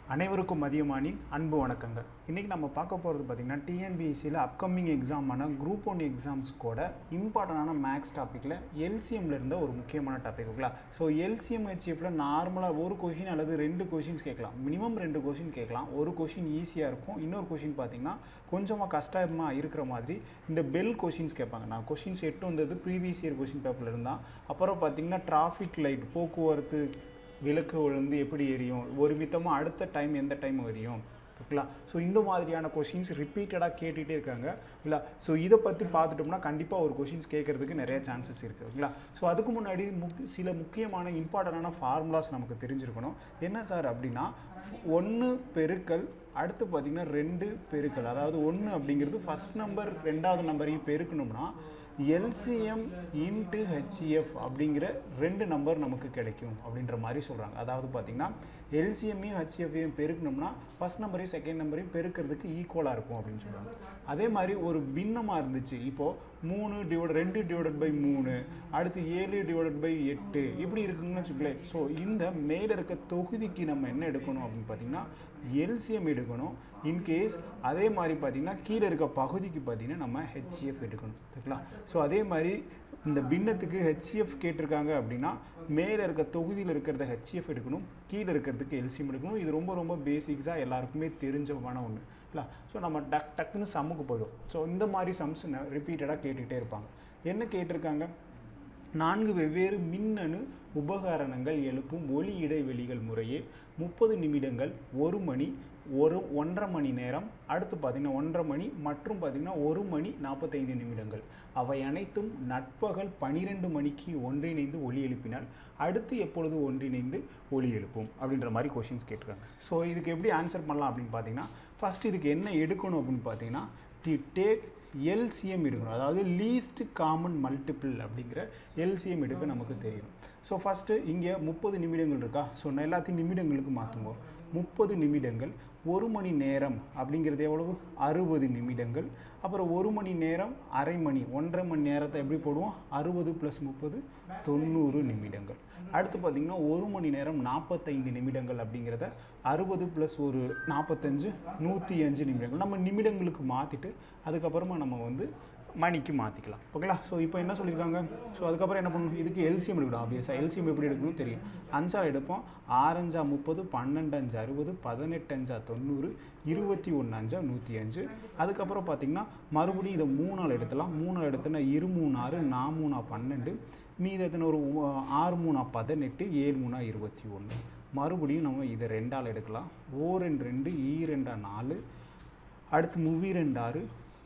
அனைவருக்கும் மதியமானின் அன்பு வணக்கங்கள் இன்றைக்கி நம்ம பார்க்க போகிறது பார்த்திங்கன்னா டிஎன்பிஎஸ்சியில் அப்கமிங் எக்ஸாமான குரூப் ஒன் எக்ஸாம்ஸ் கூட இம்பார்ட்டண்டான மேக்ஸ் டாப்பிக்கில் எல்சிஎம்ல இருந்த ஒரு முக்கியமான டாபிக் ஓகேங்களா ஸோ எல்சிஎம் ஹெச்எஃப்ல நார்மலாக ஒரு கொஷின் அல்லது ரெண்டு கொஷின்ஸ் கேட்கலாம் மினிமம் ரெண்டு கொஷின் கேட்கலாம் ஒரு கொஷின் ஈஸியாக இருக்கும் இன்னொரு கொஷின் பார்த்தீங்கன்னா கொஞ்சமாக கஷ்டமாக இருக்கிற மாதிரி இந்த பெல் கொஷின்ஸ் கேட்பாங்க நான் கொஷின்ஸ் எட்டு வந்தது ப்ரீவியஸ் இயர் கொஷின் பேப்பரில் இருந்தால் அப்புறம் பார்த்தீங்கன்னா டிராஃபிக் லைட் போக்குவரத்து விளக்கு விழுந்து எப்படி எரியும் ஒரு விதமாக அடுத்த டைம் எந்த டைம் எரியும் ஓகேங்களா ஸோ இந்த மாதிரியான கொஷின்ஸ் ரிப்பீட்டடாக கேட்டுகிட்டே இருக்காங்க இல்லை ஸோ இதை பற்றி பார்த்துட்டோம்னா கண்டிப்பாக ஒரு கொஷின்ஸ் கேட்குறதுக்கு நிறைய சான்சஸ் இருக்குது ஓகேங்களா ஸோ அதுக்கு முன்னாடி முக் சில முக்கியமான இம்பார்ட்டண்டான ஃபார்முலாஸ் நமக்கு தெரிஞ்சிருக்கணும் என்ன சார் அப்படின்னா ஒன்று பெருக்கல் அடுத்து பார்த்திங்கன்னா ரெண்டு பெருக்கல் அதாவது ஒன்று அப்படிங்கிறது ஃபஸ்ட் நம்பர் ரெண்டாவது நம்பரையும் பெருக்கணும்னா எல்சிஎம் இன்ட்டு ஹெச்இஎஃப் அப்படிங்கிற ரெண்டு நம்பர் நமக்கு கிடைக்கும் அப்படின்ற மாதிரி சொல்கிறாங்க அதாவது பார்த்திங்கன்னா எல்சிஎம்மையும் ஹெச்இஎஃப்ஐயும் பெருக்கணும்னா ஃபஸ்ட் நம்பரையும் செகண்ட் நம்பரையும் பெருக்கிறதுக்கு ஈக்குவலாக இருக்கும் அப்படின்னு சொல்கிறாங்க அதே மாதிரி ஒரு பின்னமாக இருந்துச்சு இப்போது மூணு டிவைட் ரெண்டு டிவைடட் பை மூணு அடுத்து ஏழு டிவைடட் பை எட்டு இப்படி இருக்குங்கன்னு வச்சுக்கலேன் ஸோ இந்த மேலே இருக்க தொகுதிக்கு நம்ம என்ன எடுக்கணும் அப்படின்னு பார்த்தீங்கன்னா எல்சிஎம் எடுக்கணும் இன்கேஸ் அதே மாதிரி பார்த்தீங்கன்னா கீழே இருக்க பகுதிக்கு பார்த்தீங்கன்னா நம்ம ஹெச்சிஎஃப் எடுக்கணும் சரிங்களா ஸோ அதே மாதிரி இந்த பின்னத்துக்கு ஹெச்சிஎஃப் கேட்டிருக்காங்க அப்படின்னா மேலே இருக்க தொகுதியில் இருக்கிறத ஹெச்சிஎஃப் எடுக்கணும் கீழே இருக்கிறதுக்கு எல்சிஎம் எடுக்கணும் இது ரொம்ப ரொம்ப பேசிக்ஸாக எல்லாருக்குமே தெரிஞ்சமான ஒன்று இல்லை ஸோ நம்ம டக் டக்குன்னு சம்முக்கு போயிடும் ஸோ இந்த மாதிரி சம்ஸ் ரிப்பீட்டடாக கேட்டுகிட்டே இருப்பாங்க என்ன கேட்டிருக்காங்க நான்கு வெவ்வேறு மின்னணு உபகரணங்கள் எழுப்பும் ஒளி இடைவெளிகள் முறையே முப்பது நிமிடங்கள் ஒரு மணி ஒரு ஒன்றரை மணி நேரம் அடுத்து பார்த்திங்கன்னா ஒன்றரை மணி மற்றும் பார்த்திங்கன்னா ஒரு மணி நாற்பத்தைந்து நிமிடங்கள் அவை அனைத்தும் நட்பகல் பனிரெண்டு மணிக்கு ஒன்றிணைந்து ஒளி எழுப்பினால் அடுத்து எப்பொழுது ஒன்றிணைந்து ஒளி எழுப்பும் அப்படின்ற மாதிரி கொஷின்ஸ் கேட்டிருக்காங்க ஸோ இதுக்கு எப்படி ஆன்சர் பண்ணலாம் அப்படின்னு பார்த்தீங்கன்னா ஃபஸ்ட் இதுக்கு என்ன எடுக்கணும் அப்படின்னு பார்த்தீங்கன்னா தி டேக் எல்சிஎம் எடுக்கணும் அதாவது லீஸ்ட் காமன் மல்டிபிள் அப்படிங்கிற எல்சிஎம் எடுக்க நமக்கு தெரியும் ஸோ ஃபஸ்ட்டு இங்கே முப்பது நிமிடங்கள் இருக்கா ஸோ நான் எல்லாத்தையும் நிமிடங்களுக்கு மாற்றுங்க முப்பது நிமிடங்கள் ஒரு மணி நேரம் அப்படிங்கிறது எவ்வளவு அறுபது நிமிடங்கள் அப்புறம் ஒரு மணி நேரம் அரை மணி ஒன்றரை மணி நேரத்தை எப்படி போடுவோம் அறுபது ப்ளஸ் முப்பது தொண்ணூறு நிமிடங்கள் அடுத்து பார்த்திங்கன்னா ஒரு மணி நேரம் நாற்பத்தைந்து நிமிடங்கள் அப்படிங்கிறத அறுபது ப்ளஸ் ஒரு நாற்பத்தஞ்சு நூற்றி அஞ்சு நிமிடங்கள் நம்ம நிமிடங்களுக்கு மாற்றிட்டு அதுக்கப்புறமா நம்ம வந்து மணிக்கு மாற்றிக்கலாம் ஓகேங்களா ஸோ இப்போ என்ன சொல்லியிருக்காங்க ஸோ அதுக்கப்புறம் என்ன பண்ணணும் இதுக்கு எல்சிஎம் எடுக்கணும் ஆப்வியஸாக எல்சிஎம் எப்படி எடுக்கணும்னு தெரியும் அஞ்சால் எடுப்போம் ஆறஞ்சா முப்பது பன்னெண்டு அஞ்சு அறுபது பதினெட்டு அஞ்சா தொண்ணூறு இருபத்தி ஒன்று அஞ்சா நூற்றி அஞ்சு அதுக்கப்புறம் பார்த்திங்கன்னா மறுபடியும் இதை மூணால் எடுத்துலாம் மூணால் எடுத்தோன்னா இரு மூணு ஆறு நா மூணா பன்னெண்டு மீது எத்தனை ஒரு ஆறு மூணா பதினெட்டு ஏழு மூணா இருபத்தி ஒன்று மறுபடியும் நம்ம இதை ரெண்டால் எடுக்கலாம் ஓ ரெண்டு ரெண்டு ஈ ரெண்டா நாலு அடுத்து முவி ரெண்டு ஆறு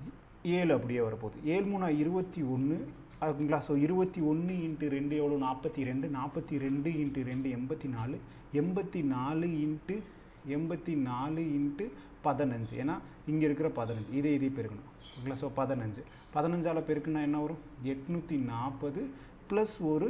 ஏழு அப்படியே வரப்போகுது ஏழு மூணா இருபத்தி ஒன்று அதுங்களா ஸோ இருபத்தி ஒன்று இன்ட்டு ரெண்டு எவ்வளோ நாற்பத்தி ரெண்டு நாற்பத்தி ரெண்டு இன்ட்டு ரெண்டு எண்பத்தி நாலு எண்பத்தி நாலு இன்ட்டு எண்பத்தி நாலு இன்ட்டு பதினஞ்சு ஏன்னா இங்கே இருக்கிற பதினஞ்சு இதே இதே பெருக்கணும் ஓகேங்களா ஸோ பதினஞ்சு பதினஞ்சால் பெருக்குன்னா என்ன வரும் எட்நூற்றி நாற்பது ப்ளஸ் ஒரு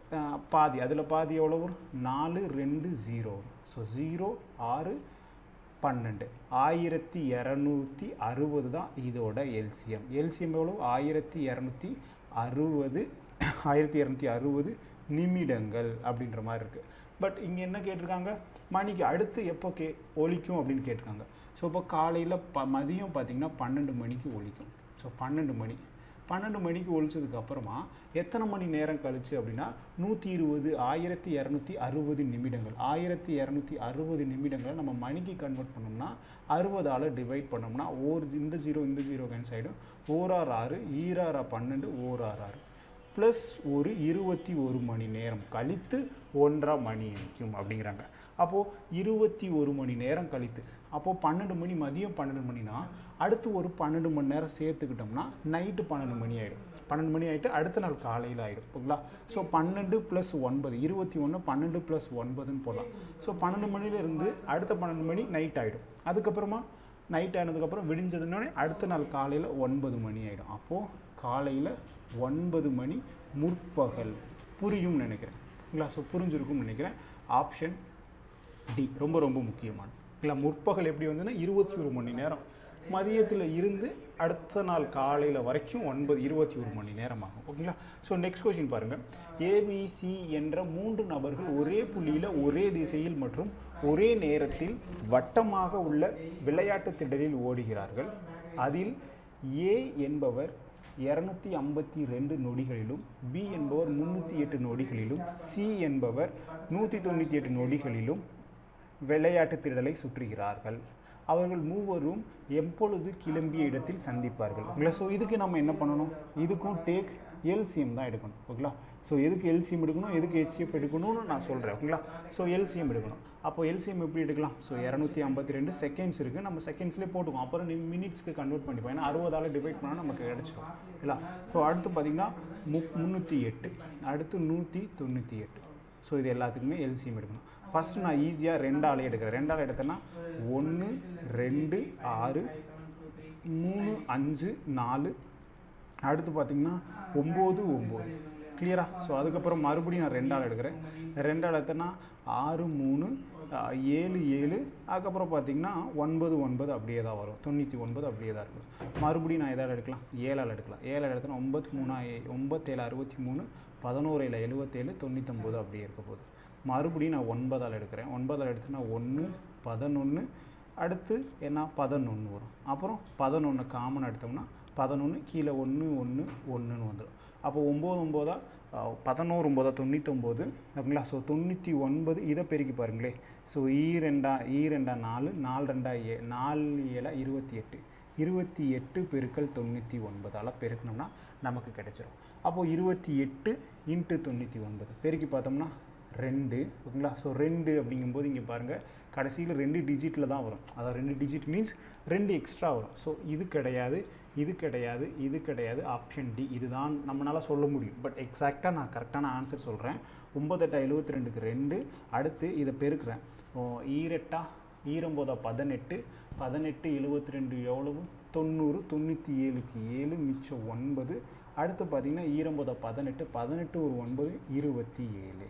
பாதி அதில் பாதி எவ்வளோ வரும் நாலு ரெண்டு ஜீரோ வரும் ஸோ ஜீரோ ஆறு பன்னெண்டு ஆயிரத்தி இரநூத்தி அறுபது தான் இதோட எல்சிஎம் எல்சிஎம் எவ்வளோ ஆயிரத்தி இரநூத்தி அறுபது ஆயிரத்தி இரநூத்தி அறுபது நிமிடங்கள் அப்படின்ற மாதிரி இருக்குது பட் இங்கே என்ன கேட்டிருக்காங்க மணிக்கு அடுத்து எப்போ கே ஒலிக்கும் அப்படின்னு கேட்டிருக்காங்க ஸோ இப்போ காலையில் ப மதியம் பார்த்திங்கன்னா பன்னெண்டு மணிக்கு ஒலிக்கும் ஸோ பன்னெண்டு மணி பன்னெண்டு மணிக்கு ஒழிச்சதுக்கு அப்புறமா எத்தனை மணி நேரம் கழிச்சு அப்படின்னா நூற்றி இருபது ஆயிரத்தி இரநூத்தி அறுபது நிமிடங்கள் ஆயிரத்தி இரநூத்தி அறுபது நிமிடங்களை நம்ம மணிக்கு கன்வெர்ட் பண்ணோம்னா அறுபதால் டிவைட் பண்ணோம்னா ஓர் இந்த ஜீரோ இந்த ஜீரோ கேன்சல் ஆகிடும் ஓரார் ஆறு ஈராரா பன்னெண்டு ஓரார் ஆறு ப்ளஸ் ஒரு இருபத்தி ஒரு மணி நேரம் கழித்து ஒன்றரை மணி அடிக்கும் அப்படிங்கிறாங்க அப்போது இருபத்தி ஒரு மணி நேரம் கழித்து அப்போது பன்னெண்டு மணி மதியம் பன்னெண்டு மணினா அடுத்து ஒரு பன்னெண்டு மணி நேரம் சேர்த்துக்கிட்டோம்னா நைட்டு பன்னெண்டு மணி ஆகிடும் பன்னெண்டு மணி ஆகிட்டு அடுத்த நாள் காலையில் ஆகிடும் ஓகேங்களா ஸோ பன்னெண்டு ப்ளஸ் ஒன்பது இருபத்தி ஒன்று பன்னெண்டு ப்ளஸ் ஒன்பதுன்னு போடலாம் ஸோ பன்னெண்டு மணிலேருந்து அடுத்த பன்னெண்டு மணி நைட் ஆகிடும் அதுக்கப்புறமா நைட் ஆனதுக்கப்புறம் விடிஞ்சதுன்னொடனே அடுத்த நாள் காலையில் ஒன்பது மணி ஆகிடும் அப்போது காலையில் ஒன்பது மணி முற்பகல் புரியும்னு நினைக்கிறேன் இல்லை ஸோ புரிஞ்சிருக்கும்னு நினைக்கிறேன் ஆப்ஷன் டி ரொம்ப ரொம்ப முக்கியமான இல்லை முற்பகல் எப்படி வந்துன்னா இருபத்தி ஒரு மணி நேரம் மதியத்தில் இருந்து அடுத்த நாள் காலையில் வரைக்கும் ஒன்பது இருபத்தி ஒரு மணி நேரம் ஆகும் ஓகேங்களா ஸோ நெக்ஸ்ட் கொஸ்டின் பாருங்கள் ஏபிசி என்ற மூன்று நபர்கள் ஒரே புள்ளியில் ஒரே திசையில் மற்றும் ஒரே நேரத்தில் வட்டமாக உள்ள விளையாட்டு திடலில் ஓடுகிறார்கள் அதில் ஏ என்பவர் இரநூத்தி ஐம்பத்தி ரெண்டு நொடிகளிலும் பி என்பவர் முந்நூற்றி எட்டு நொடிகளிலும் சி என்பவர் நூற்றி தொண்ணூற்றி எட்டு நொடிகளிலும் விளையாட்டு திடலை சுற்றுகிறார்கள் அவர்கள் மூவரும் எப்பொழுது கிளம்பிய இடத்தில் சந்திப்பார்கள் ஓகேங்களா ஸோ இதுக்கு நம்ம என்ன பண்ணணும் இதுக்கும் டேக் எல்சிஎம் தான் எடுக்கணும் ஓகேங்களா ஸோ எதுக்கு எல்சிஎம் எடுக்கணும் எதுக்கு ஹெச்எஃப் எடுக்கணும்னு நான் சொல்கிறேன் ஓகேங்களா ஸோ எல்சிஎம் எடுக்கணும் அப்போ எல்சிஎம் எப்படி எடுக்கலாம் ஸோ இரநூத்தி ஐம்பத்தி ரெண்டு செகண்ட்ஸ் இருக்குது நம்ம செகண்ட்ஸ்லேயே போட்டுக்கோம் அப்புறம் நீ மினிட்ஸ்க்கு கன்வெர்ட் பண்ணிப்போம் ஏன்னா அறுபதால் டிவைட் பண்ணால் நமக்கு கிடச்சிடும் இல்லை ஸோ அடுத்து பார்த்திங்கன்னா மு முந்நூற்றி எட்டு அடுத்து நூற்றி தொண்ணூற்றி எட்டு ஸோ இது எல்லாத்துக்குமே எல்சிஎம் எடுக்கணும் ஃபஸ்ட்டு நான் ஈஸியாக ரெண்டாலே எடுக்கிறேன் ரெண்டால் எடுத்தேன்னா ஒன்று ரெண்டு ஆறு மூணு அஞ்சு நாலு அடுத்து பார்த்திங்கன்னா ஒம்பது ஒம்பது கிளியரா ஸோ அதுக்கப்புறம் மறுபடியும் நான் ரெண்டால் எடுக்கிறேன் ரெண்டால் எடுத்தேன்னா ஆறு மூணு அஹ், ஏழு ஏழு அதுக்கப்புறம் பார்த்திங்கன்னா ஒன்பது ஒன்பது அப்படியே தான் வரும் தொண்ணூற்றி ஒன்பது அப்படியே தான் இருக்கும் மறுபடியும் நான் எதாவது எடுக்கலாம் ஏழால் எடுக்கலாம் ஏழால் எடுத்தேன்னா ஒம்பத்தி மூணா ஒம்பத்தேழு அறுபத்தி மூணு பதினோரில் எழுபத்தேழு தொண்ணூத்தொம்பது அப்படியே இருக்க போகுது மறுபடியும் நான் ஒன்பதால் எடுக்கிறேன் ஒன்பதால் எடுத்தேன்னா ஒன்று பதினொன்று அடுத்து என்ன பதினொன்று வரும் அப்புறம் பதினொன்று காமன் எடுத்தோம்னா பதினொன்று கீழே ஒன்று ஒன்று ஒன்றுன்னு வந்துடும் அப்போ ஒம்பது ஒம்போதா அஹ், பதினோரு ஒம்போதா தொண்ணூத்தொம்போது ஓகேங்களா ஸோ தொண்ணூற்றி ஒன்பது இதை பெருக்கி பாருங்களே ஸோ ஈ ரெண்டா ஈ ரெண்டா நாலு நாலு ரெண்டா ஏ நாலு ஏழா இருபத்தி எட்டு இருபத்தி எட்டு பெருக்கல் தொண்ணூற்றி ஒன்பதால் பெருக்கணும்னா நமக்கு கிடைச்சிரும் அப்போது இருபத்தி எட்டு இன்ட்டு தொண்ணூற்றி ஒன்பது பெருக்கி பார்த்தோம்னா ரெண்டு ஓகேங்களா ஸோ ரெண்டு அப்படிங்கும்போது இங்கே பாருங்கள் கடைசியில் ரெண்டு டிஜிட்டில் தான் வரும் அதாவது ரெண்டு டிஜிட் மீன்ஸ் ரெண்டு எக்ஸ்ட்ரா வரும் ஸோ இது கிடையாது இது கிடையாது இது கிடையாது ஆப்ஷன் டி இதுதான் நம்மளால் சொல்ல முடியும் பட் எக்ஸாக்டாக நான் கரெக்டான ஆன்சர் சொல்கிறேன் ஒம்பத்தெட்டா எழுபத்தி ரெண்டுக்கு ரெண்டு அடுத்து இதை பெருக்கிறேன் ஓ, ஈரெட்டா ஈரம்போதா பதினெட்டு பதினெட்டு எழுபத்தி ரெண்டு எவ்வளவு தொண்ணூறு தொண்ணூற்றி ஏழுக்கு ஏழு மிச்சம் ஒன்பது அடுத்து பார்த்தீங்கன்னா ஈரம்போதா பதினெட்டு பதினெட்டு ஒரு ஒன்பது இருபத்தி ஏழு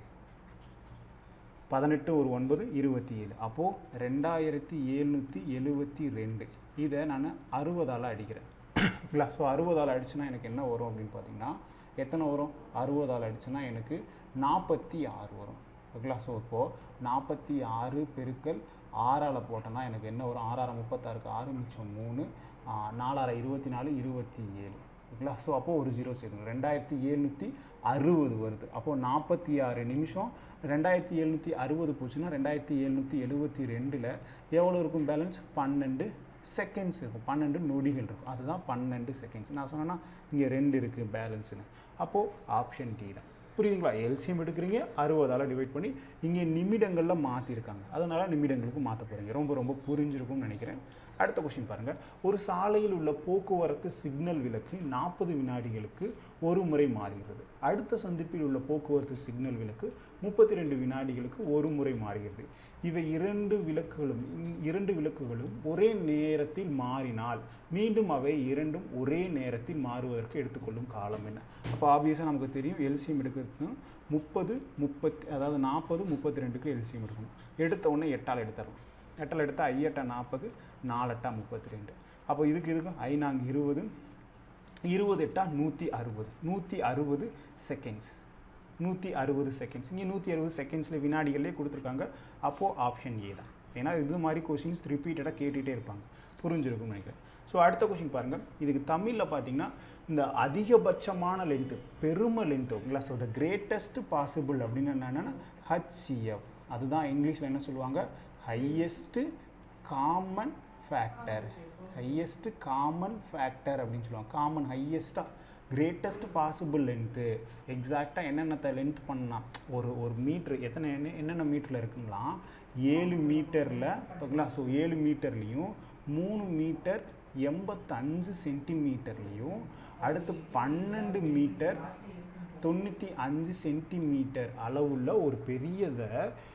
பதினெட்டு ஒரு ஒன்பது இருபத்தி ஏழு அப்போது ரெண்டாயிரத்தி எழுநூற்றி எழுபத்தி ரெண்டு இதை நான் அறுபதால் அடிக்கிறேன் இல்லை ஸோ அறுபதால் அடிச்சுன்னா எனக்கு என்ன வரும் அப்படின்னு பார்த்தீங்கன்னா எத்தனை வரும் அறுபதால் அடிச்சுன்னா எனக்கு நாற்பத்தி ஆறு வரும் ஓகேங்களா ஸோ இப்போது நாற்பத்தி ஆறு பெருக்கல் ஆறால் போட்டோன்னா எனக்கு என்ன வரும் ஆறாயிரம் முப்பத்தாறுக்கு ஆறு மிச்சம் மூணு ஆ, நாலாயிரம் இருபத்தி நாலு இருபத்தி ஏழு ஓகேங்களா ஸோ அப்போது ஒரு ஜீரோ சேர்க்கணும் ரெண்டாயிரத்தி எழுநூற்றி அறுபது வருது அப்போது நாற்பத்தி ஆறு நிமிஷம் ரெண்டாயிரத்தி எழுநூற்றி அறுபது போச்சுன்னா ரெண்டாயிரத்தி எழுநூற்றி எழுபத்தி ரெண்டில் எவ்வளோ இருக்கும் பேலன்ஸ் பன்னெண்டு செகண்ட்ஸ் இருக்கும் பன்னெண்டு நொடிகள் இருக்கும் அதுதான் பன்னெண்டு செகண்ட்ஸ் நான் சொன்னேன்னா இங்கே ரெண்டு இருக்குது பேலன்ஸ்னு அப்போது ஆப்ஷன் டி தான் புரியுதுங்களா எல்சிஎம் எடுக்கிறீங்க அறுபதால் டிவைட் பண்ணி இங்கே நிமிடங்களில் மாற்றிருக்காங்க அதனால் நிமிடங்களுக்கு மாற்ற போகிறீங்க ரொம்ப ரொம்ப புரிஞ்சிருக்கும்னு நினைக்கிறேன் அடுத்த கொஸ்டின் பாருங்கள் ஒரு சாலையில் உள்ள போக்குவரத்து சிக்னல் விளக்கு நாற்பது வினாடிகளுக்கு ஒரு முறை மாறுகிறது அடுத்த சந்திப்பில் உள்ள போக்குவரத்து சிக்னல் விளக்கு முப்பத்தி ரெண்டு வினாடிகளுக்கு ஒரு முறை மாறுகிறது இவை இரண்டு விளக்குகளும் இரண்டு விளக்குகளும் ஒரே நேரத்தில் மாறினால் மீண்டும் அவை இரண்டும் ஒரே நேரத்தில் மாறுவதற்கு எடுத்துக்கொள்ளும் காலம் என்ன அப்போ ஆப்வியஸாக நமக்கு தெரியும் எல்சிஎம் எடுக்கிறதுக்கு முப்பது முப்பத்தி அதாவது நாற்பது முப்பத்தி ரெண்டுக்கு எல்சிஎம் எடுக்கணும் எடுத்த உடனே எட்டால் எடுத்துடலாம் எட்டால் எடுத்தால் ஐயட்டா நாற்பது நாலெட்டா முப்பத்தி ரெண்டு அப்போ இதுக்கு இதுக்கும் ஐநாங்க இருபது இருபது எட்டா நூற்றி அறுபது நூற்றி அறுபது செகண்ட்ஸ் நூற்றி அறுபது செகண்ட்ஸ் இங்கே நூற்றி அறுபது செகண்ட்ஸில் வினாடிகளே கொடுத்துருக்காங்க அப்போது ஆப்ஷன் ஏ தான் ஏன்னா இது மாதிரி கொஷின்ஸ் ரிப்பீட்டடாக கேட்டுகிட்டே இருப்பாங்க புரிஞ்சிருக்கும்னு நினைக்கிறேன் ஸோ அடுத்த கொஷின் பாருங்கள் இதுக்கு தமிழில் பார்த்தீங்கன்னா இந்த அதிகபட்சமான லென்த்து பெரும லென்த் ஓகேங்களா ஸோ த கிரேட்டஸ்ட் பாசிபிள் அப்படின்னு என்னென்னா ஹச்சிஎஃப் அதுதான் இங்கிலீஷில் என்ன சொல்லுவாங்க highest common factor highest common factor அப்படின்னு சொல்லுவாங்க காமன் ஹையஸ்ட்டாக கிரேட்டஸ்ட் பாசிபிள் லென்த்து எக்ஸாக்டாக என்னென்னத்தை லென்த் பண்ணலாம் ஒரு ஒரு மீட்ரு எத்தனை என்ன என்னென்ன மீட்டரில் இருக்குங்களா ஏழு மீட்டரில் ஓகேங்களா ஸோ ஏழு மீட்டர்லேயும் மூணு மீட்டர் எண்பத்தஞ்சு சென்டிமீட்டர்லேயும் அடுத்து பன்னெண்டு மீட்டர் தொண்ணூற்றி அஞ்சு சென்டிமீட்டர் அளவுள்ள ஒரு பெரியதை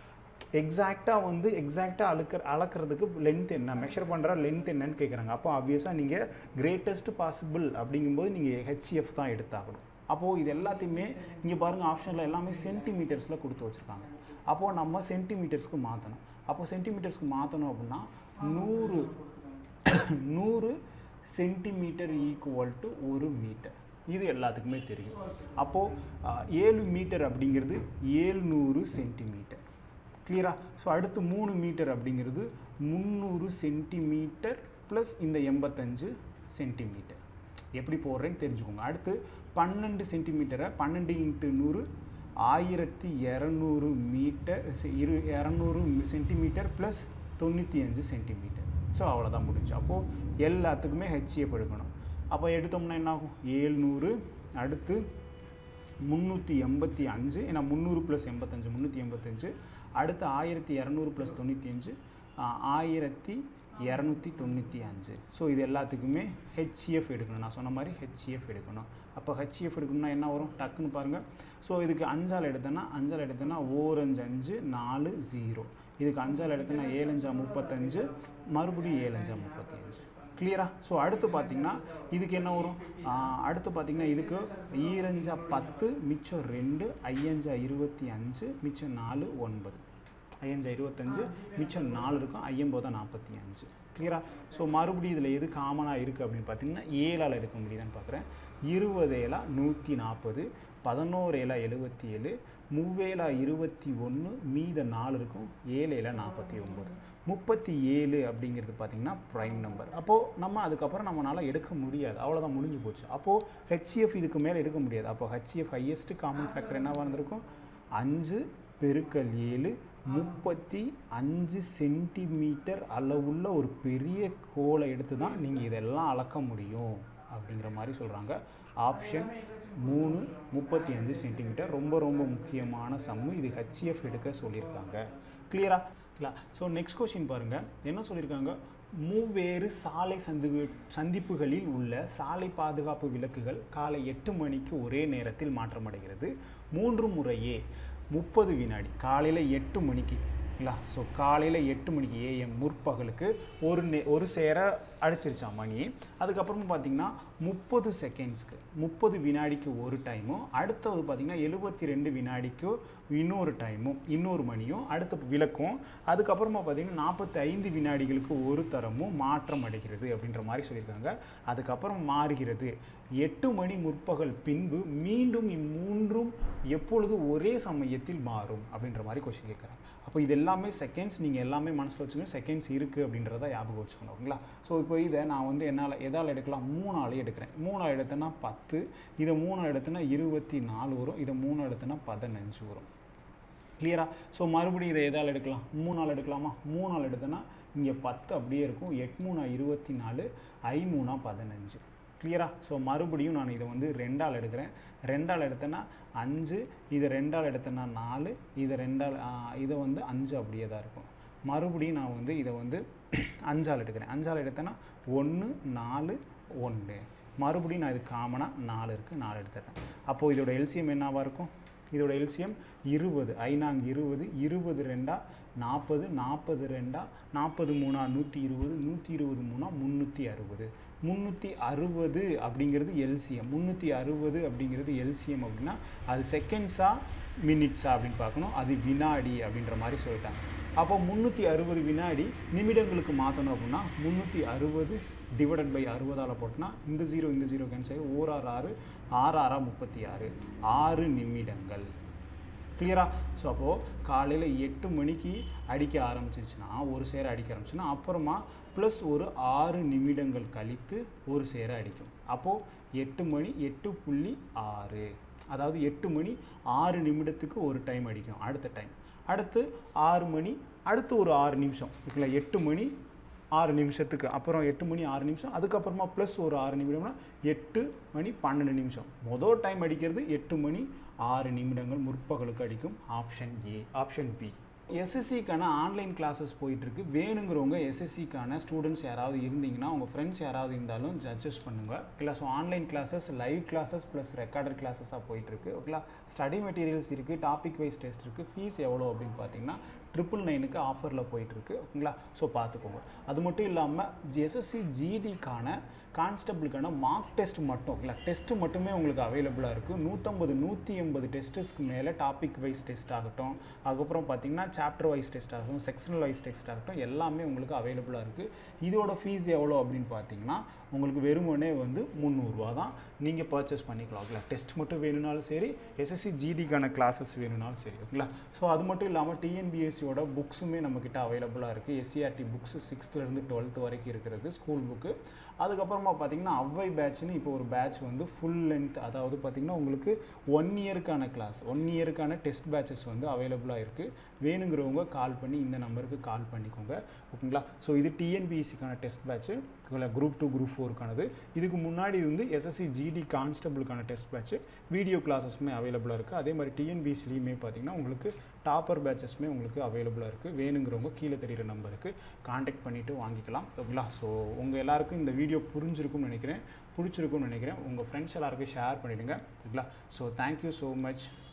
எக்ஸாக்டாக வந்து எக்ஸாக்டாக அளக்கிற அளக்கிறதுக்கு லென்த் என்ன மெஷர் பண்ணுற லென்த் என்னன்னு கேட்குறாங்க அப்போ ஆப்வியஸாக நீங்கள் கிரேட்டஸ்ட் பாசிபிள் அப்படிங்கும்போது நீங்கள் ஹெச்எஃப் தான் எடுத்தாகணும் அப்போது இது எல்லாத்தையுமே இங்கே பாருங்கள் ஆப்ஷனில் எல்லாமே சென்டிமீட்டர்ஸில் கொடுத்து வச்சுருக்காங்க அப்போது நம்ம சென்டிமீட்டர்ஸ்க்கு மாற்றணும் அப்போ சென்டிமீட்டர்ஸ்க்கு மாற்றணும் அப்படின்னா நூறு நூறு சென்டிமீட்டர் ஈக்குவல் டு ஒரு மீட்டர் இது எல்லாத்துக்குமே தெரியும் அப்போது ஏழு மீட்டர் அப்படிங்கிறது ஏழ்நூறு சென்டிமீட்டர் கிளியரா ஸோ அடுத்து மூணு மீட்டர் அப்படிங்கிறது முந்நூறு சென்டிமீட்டர் ப்ளஸ் இந்த எண்பத்தஞ்சு சென்டிமீட்டர் எப்படி போடுறேன்னு தெரிஞ்சுக்கோங்க அடுத்து பன்னெண்டு சென்டிமீட்டரை பன்னெண்டு இன்ட்டு நூறு ஆயிரத்தி இரநூறு மீட்டர் சி- இரு இரநூறு சென்டிமீட்டர் ப்ளஸ் தொண்ணூற்றி அஞ்சு சென்டிமீட்டர் ஸோ அவ்வளோதான் முடிஞ்சு அப்போது எல்லாத்துக்குமே ஹெச்எஃப் எடுக்கணும் அப்போ எடுத்தோம்னா என்ன ஆகும் ஏழ்நூறு அடுத்து முந்நூற்றி எண்பத்தி அஞ்சு ஏன்னா முந்நூறு ப்ளஸ் எண்பத்தஞ்சு முந்நூற்றி எண்பத்தஞ்சு அடுத்து ஆயிரத்தி இரநூறு ப்ளஸ் தொண்ணூற்றி அஞ்சு ஆயிரத்தி இரநூத்தி தொண்ணூற்றி அஞ்சு ஸோ இது எல்லாத்துக்குமே ஹெச்இஎஃப் எடுக்கணும் நான் சொன்ன மாதிரி ஹெச்இஎஃப் எடுக்கணும் அப்போ ஹெச்இஎஃப் எடுக்கணும்னா என்ன வரும் டக்குன்னு பாருங்கள் ஸோ இதுக்கு அஞ்சால் எடுத்தேன்னா அஞ்சால் எடுத்தேன்னா ஓரஞ்சு அஞ்சு நாலு ஜீரோ இதுக்கு அஞ்சால் எடுத்தேன்னா ஏழஞ்சா முப்பத்தஞ்சு மறுபடியும் ஏழஞ்சா முப்பத்தி அஞ்சு கிளியரா ஸோ அடுத்து பார்த்தீங்கன்னா இதுக்கு என்ன வரும் ஆஹ் அடுத்து பார்த்தீங்கன்னா இதுக்கு ஈரஞ்சா பத்து மிச்சம் ரெண்டு ஐயஞ்சா இருபத்தி அஞ்சு மிச்சம் நாலு ஒன்பது ஐயஞ்சா இருபத்தஞ்சு மிச்சம் நாலு இருக்கும் ஐயம்போதா நாற்பத்தி அஞ்சு கிளியரா ஸோ மறுபடியும் இதில் எது காமனாக இருக்குது அப்படின்னு பார்த்தீங்கன்னா ஏழால் எடுக்க முடியுதான்னு பார்க்குறேன் இருபது ஏழா நூற்றி நாற்பது பதினோரு ஏழா எழுபத்தி ஏழு மூவேலா இருபத்தி ஒன்று மீத நாலு இருக்கும் ஏழு ஏழா நாற்பத்தி ஒம்பது முப்பத்தி ஏழு அப்படிங்கிறது பார்த்திங்கன்னா ப்ரைம் நம்பர் அப்போது நம்ம அதுக்கப்புறம் நம்மளால் எடுக்க முடியாது அவ்வளோதான் முடிஞ்சு போச்சு அப்போது ஹெச்எஃப் இதுக்கு மேலே எடுக்க முடியாது அப்போ ஹெச்எஃப் ஹையஸ்ட் காமன் ஃபேக்டர் என்னவாக இருந்திருக்கும் அஞ்சு பெருக்கல் ஏழு முப்பத்தி அஞ்சு சென்டிமீட்டர் அளவுள்ள ஒரு பெரிய கோலை எடுத்து தான் நீங்கள் இதெல்லாம் அளக்க முடியும் அப்படிங்கிற மாதிரி சொல்கிறாங்க ஆப்ஷன் மூணு முப்பத்தி அஞ்சு சென்டிமீட்டர் ரொம்ப ரொம்ப முக்கியமான சம்மு இது ஹெச்எஃப் எடுக்க சொல்லியிருக்காங்க கிளியரா இல்லை ஸோ நெக்ஸ்ட் கொஷின் பாருங்கள் என்ன சொல்லியிருக்காங்க மூவேறு சாலை சந்து சந்திப்புகளில் உள்ள சாலை பாதுகாப்பு விளக்குகள் காலை எட்டு மணிக்கு ஒரே நேரத்தில் மாற்றமடைகிறது மூன்று முறையே முப்பது வினாடி காலையில் எட்டு மணிக்கு இல்லா ஸோ காலையில் எட்டு மணிக்கு ஏஎம் முற்பகலுக்கு ஒரு நே ஒரு சேர அடிச்சிருச்சான் மணி அதுக்கப்புறமா பார்த்தீங்கன்னா முப்பது செகண்ட்ஸ்க்கு முப்பது வினாடிக்கு ஒரு டைமும் அடுத்தது பார்த்தீங்கன்னா எழுபத்தி ரெண்டு வினாடிக்கு இன்னொரு டைமும் இன்னொரு மணியும் அடுத்த விளக்கும் அதுக்கப்புறமா பார்த்தீங்கன்னா நாற்பத்தி ஐந்து வினாடிகளுக்கு ஒரு தரமும் மாற்றம் அடைகிறது அப்படின்ற மாதிரி சொல்லியிருக்காங்க அதுக்கப்புறம் மாறுகிறது எட்டு மணி முற்பகல் பின்பு மீண்டும் இம்மூன்றும் எப்பொழுது ஒரே சமயத்தில் மாறும் அப்படின்ற மாதிரி கொஸ்டின் கேட்குறாங்க அப்போ இது எல்லாமே செகண்ட்ஸ் நீங்கள் எல்லாமே மனசில் வச்சுக்கணும் செகண்ட்ஸ் இருக்குது அப்படின்றத ஞாபகம் வச்சுக்கணும் ஓகேங்களா ஸோ இப்போ இதை நான் வந்து என்னால் எதால் எடுக்கலாம் மூணால் எடுக்கிறேன் மூணால் எடுத்தேன்னா பத்து இதை மூணால் எடுத்தேன்னா இருபத்தி நாலு வரும் இதை மூணு எடுத்தேன்னா பதினஞ்சு வரும் கிளியரா ஸோ மறுபடியும் இதை எதால் எடுக்கலாம் மூணு நாள் எடுக்கலாமா மூணு நாள் எடுத்தோன்னா இங்கே பத்து அப்படியே இருக்கும் எட் மூணா இருபத்தி நாலு ஐ மூணா பதினஞ்சு கிளியரா ஸோ மறுபடியும் நான் இதை வந்து ரெண்டால் எடுக்கிறேன் ரெண்டால் எடுத்தேன்னா அஞ்சு இதை ரெண்டால் எடுத்தேன்னா நாலு இதை ரெண்டால் ஆ, இதை வந்து அஞ்சு அப்படியே தான் இருக்கும் மறுபடியும் நான் வந்து இதை வந்து அஞ்சால் எடுக்கிறேன் அஞ்சால் எடுத்தேன்னா ஒன்று நாலு ஒன்று மறுபடியும் நான் இது காமனாக நாலு இருக்குது நாலு எடுத்துட்டேன் அப்போது இதோட எல்சிஎம் என்னவாக இருக்கும் இதோட எல்சிஎம் இருபது ஐநாங்க இருபது இருபது ரெண்டா நாற்பது நாற்பது ரெண்டா நாற்பது மூணா நூற்றி இருபது நூற்றி இருபது மூணா முந்நூற்றி அறுபது முந்நூற்றி அறுபது அப்படிங்கிறது எல்சிஎம் முந்நூற்றி அறுபது அப்படிங்கிறது எல்சிஎம் அப்படின்னா அது செகண்ட்ஸா மினிட்ஸா அப்படின்னு பார்க்கணும் அது வினாடி அப்படின்ற மாதிரி சொல்லிட்டாங்க அப்போ முந்நூற்றி அறுபது வினாடி நிமிடங்களுக்கு மாற்றணும் அப்படின்னா முந்நூற்றி அறுபது டிவைடட் பை அறுபதால் போட்டோன்னா இந்த ஜீரோ இந்த ஜீரோ கேன்சல் ஆகி ஓர் ஆறு ஆறு ஆறு ஆறா முப்பத்தி ஆறு ஆறு நிமிடங்கள் கிளியரா ஸோ அப்போது காலையில் எட்டு மணிக்கு அடிக்க ஆரம்பிச்சிச்சுன்னா ஒரு சேர அடிக்க ஆரம்பிச்சுன்னா அப்புறமா ப்ளஸ் ஒரு ஆறு நிமிடங்கள் கழித்து ஒரு சேர அடிக்கும் அப்போது எட்டு மணி எட்டு புள்ளி ஆறு அதாவது எட்டு மணி ஆறு நிமிடத்துக்கு ஒரு டைம் அடிக்கும் அடுத்த டைம் அடுத்து ஆறு மணி அடுத்து ஒரு ஆறு நிமிஷம் இருக்குல்ல எட்டு மணி ஆறு நிமிஷத்துக்கு அப்புறம் எட்டு மணி ஆறு நிமிஷம் அதுக்கப்புறமா ப்ளஸ் ஒரு ஆறு நிமிடம்னா எட்டு மணி பன்னெண்டு நிமிஷம் மொதல் டைம் அடிக்கிறது எட்டு மணி ஆறு நிமிடங்கள் முற்பகலுக்கு அடிக்கும் ஆப்ஷன் ஏ ஆப்ஷன் பி எஸ்எஸ்சிக்கான ஆன்லைன் கிளாஸஸ் போயிட்டுருக்கு வேணுங்கிறவங்க எஸ்எஸ்சிக்கான ஸ்டூடெண்ட்ஸ் யாராவது இருந்தீங்கன்னா உங்கள் ஃப்ரெண்ட்ஸ் யாராவது இருந்தாலும் ஜட்ஜஸ் பண்ணுங்கள் இல்லை so online classes live classes plus recorded கிளாஸஸாக போயிட்டுருக்கு ஓகேங்களா ஸ்டடி மெட்டீரியல்ஸ் இருக்குது டாபிக் வைஸ் டெஸ்ட் இருக்குது ஃபீஸ் எவ்வளோ அப்படின்னு பார்த்தீங்கன்னா ட்ரிபிள் நைனுக்கு ஆஃபரில் போயிட்டுருக்கு ஓகேங்களா ஸோ பார்த்துக்கோங்க அது மட்டும் இல்லாமல் எஸ்எஸ்சி ஜிடிக்கான கான்ஸ்டபிளுக்கான மார்க் டெஸ்ட் மட்டும் இல்லை டெஸ்ட்டு மட்டுமே உங்களுக்கு அவைலபிளாக இருக்குது நூற்றம்பது நூற்றி எண்பது டெஸ்ட்டுக்கு மேலே டாபிக் வைஸ் டெஸ்ட் ஆகட்டும் அதுக்கப்புறம் பார்த்தீங்கன்னா சாப்டர் வைஸ் டெஸ்ட் ஆகட்டும் செக்ஷனல் வைஸ் டெஸ்ட் ஆகட்டும் எல்லாமே உங்களுக்கு அவைலபிளாக இருக்குது இதோட ஃபீஸ் எவ்வளோ அப்படின்னு பார்த்தீங்கன்னா உங்களுக்கு வெறுமனே வந்து முந்நூறுரூவா தான் நீங்கள் பர்ச்சேஸ் பண்ணிக்கலாம் ஓகேங்களா டெஸ்ட் மட்டும் வேணும்னாலும் சரி எஸ்எஸ்சி ஜிடிக்கான கிளாஸஸ் வேணும்னாலும் சரி ஓகேங்களா ஸோ அது மட்டும் இல்லாமல் டிஎன்பிஎஸ்சியோட புக்ஸுமே நம்மக்கிட்ட அவைலபிளாக இருக்குது எஸ்சிஆர்டி புக்ஸ் சிக்ஸ்த்துலேருந்து டுவெல்த் வரைக்கும் இருக்கிறது ஸ்கூல் புக்கு அதுக்கப்புறமா பார்த்தீங்கன்னா அவ்வை பேட்ச்னு இப்போ ஒரு பேட்ச் வந்து ஃபுல் லென்த் அதாவது பார்த்தீங்கன்னா உங்களுக்கு ஒன் இயருக்கான கிளாஸ் ஒன் இயருக்கான டெஸ்ட் பேட்சஸ் வந்து அவைலபிளாக இருக்குது வேணுங்கிறவங்க கால் பண்ணி இந்த நம்பருக்கு கால் பண்ணிக்கோங்க ஓகேங்களா ஸோ இது டிஎன்பிஎஸ்சிக்கான test batch group two group ஃபோருக்கானது இதுக்கு முன்னாடி வந்து எஸ்எஸ்சி ஜிடி கான்ஸ்டபிளுக்கான டெஸ்ட் பேட்ச்சு வீடியோ கிளாஸஸுமே அவைலபிளாக இருக்குது அதே மாதிரி டிஎன்பிஎஸ்சிலையுமே பார்த்தீங்கன்னா உங்களுக்கு டாப்பர் பேட்சஸ்மே உங்களுக்கு அவைலபிளாக இருக்குது வேணுங்கிறவங்க கீழே தெரிகிற நம்பருக்கு காண்டாக்ட் பண்ணிவிட்டு வாங்கிக்கலாம் ஓகேங்களா ஸோ உங்கள் எல்லாருக்கும் இந்த வீடியோ புரிஞ்சிருக்கும்னு நினைக்கிறேன் பிடிச்சிருக்கும்னு நினைக்கிறேன் உங்கள் ஃப்ரெண்ட்ஸ் எல்லாருக்கும் ஷேர் பண்ணிவிடுங்க ஓகேங்களா ஸோ தேங்க்யூ ஸோ மச்